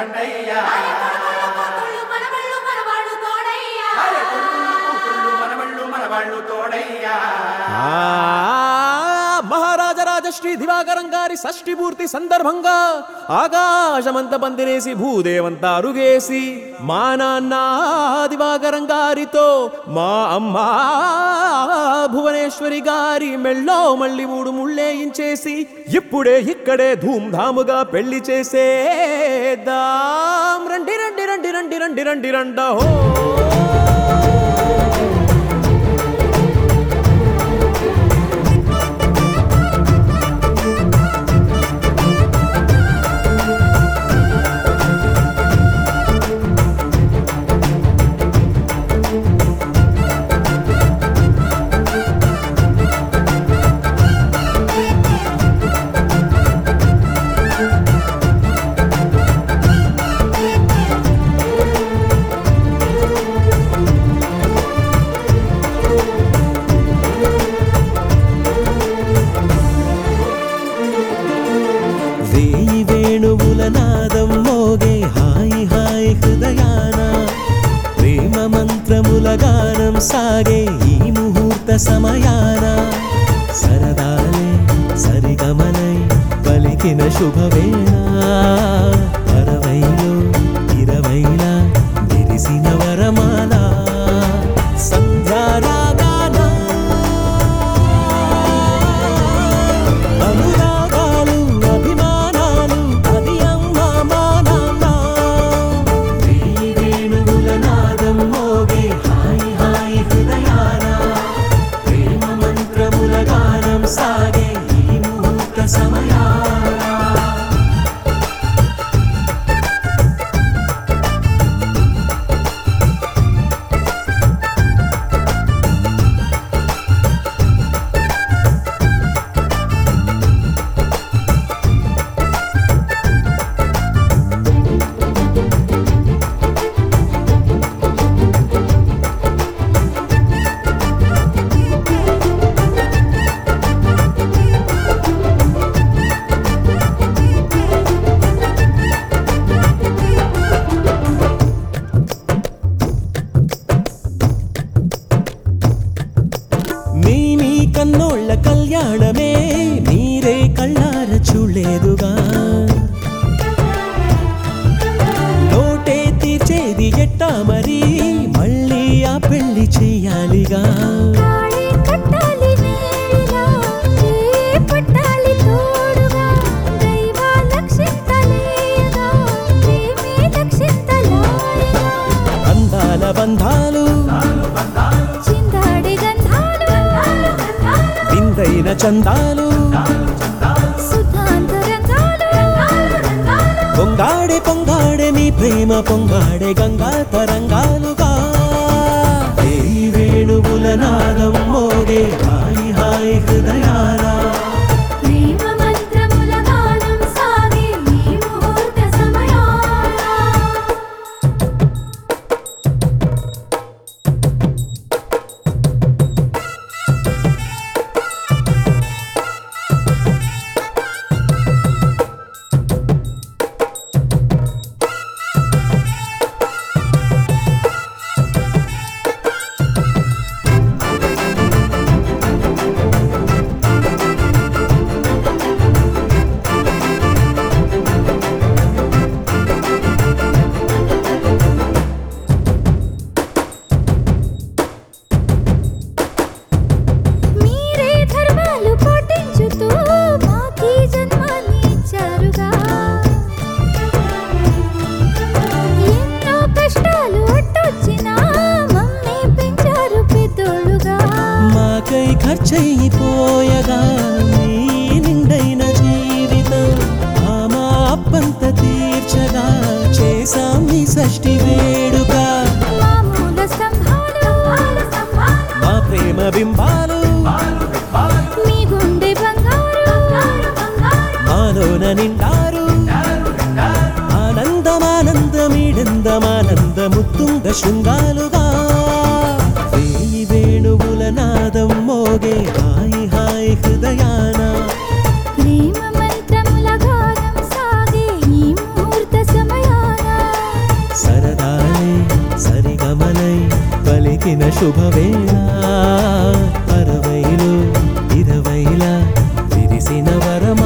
రండయ్యా కూతుళ్ళు మనవళ్ళు మనవాళ్ళు తోడయ్యా అరే కొడుకులు కూతుళ్ళు మనవళ్ళు మనవాళ్ళు తోడయ్యా ఆ మహారాజరాజ శ్రీ దివాకరం గారి షష్ఠి పూర్తి సందర్భంగా ఆకాశమంత పందిరేసి భూదేవంతా అరుగేసి మా నాన్న దివాకరం గారితో మా అమ్మ భువనేశ్వరి గారి మెళ్ళో మళ్ళీ మూడు ముళ్ళేయించేసి ఇప్పుడే ఇక్కడే ధూమ్ధాముగా పెళ్లి చేసేద్దాం రండి రండి రండి రండి రండి రండి రండో వేయి వేణువుల నాదం మోగే హాయి హాయి హృదయాన ప్రేమ మంత్రముల గానం సాగే ఈ ముహూర్త సమయాన సరదాలే సరిగమలై పలికిన శుభవేళ అరవైలో ఇరవైలా విరిసిన వరమాల సంధ్యారాగాన అనురాగాలు అభిమానాలు అది అమ్మ మా నాన్న వేయి వేణువుల నాదం మోగే హాయి హాయి హృదయాన ప్రేమ మంత్రముల గానం సాగే ఈ ముహూర్త సమయాన మీ మీ కన్నోళ్ళ కళ్యాణమే మీరే కళ్ళార చూడలేదుగా లోటే తీర్చేది ఎట్టా మరి మళ్ళీ ఆ పెళ్లి చెయ్యాలిగా తాళి కట్టాలి నేరుగా ఏ పట్టాలి తోడుగా దైవ లక్షింతలేయగా ప్రేమే లక్షింతలాయగా అందాల బంధాలు చిందాడి గంధాలు విందైన చందాలు సుధాంతరంగాలు పొంగాడే పొంగాడే మీ ప్రేమ పొంగాడే గంగా తరంగాలుగా వేయి వేణువుల నాదం మోగే హాయి హాయి హృదయాల ప్రేమ మంత్రముల గానం సాగే ఈ ముహూర్త సమయాన మీరే ధర్మాలు పాటించుతూ మాకీ జన్మాన్ని ఇచ్చారుగా ఎన్నో కష్టాలు అట్టొచ్చినా మమ్మీ పెంచారు పెద్దోళ్ళుగా మాకై ఖర్చయిపోయగా నీ నిండైన జీవితం ఆ మా అప్పంత తీర్చగా చేశాం నీ షష్ఠి వేడుక మామూల స్తంభాలు మా ప్రేమ బింబాలు మీ గుండె బంగారు మాలోన నిండారు ఆనందమానందమీడందమానంద ముత్తుంగ శృంగాలుగా వేయి వేణువుల నాదం మోగే హాయి హాయి హృదయాన ప్రేమ మంత్రముల గానం సాగే ఈ ముహూర్త సమయాన తెలిసిన వరమా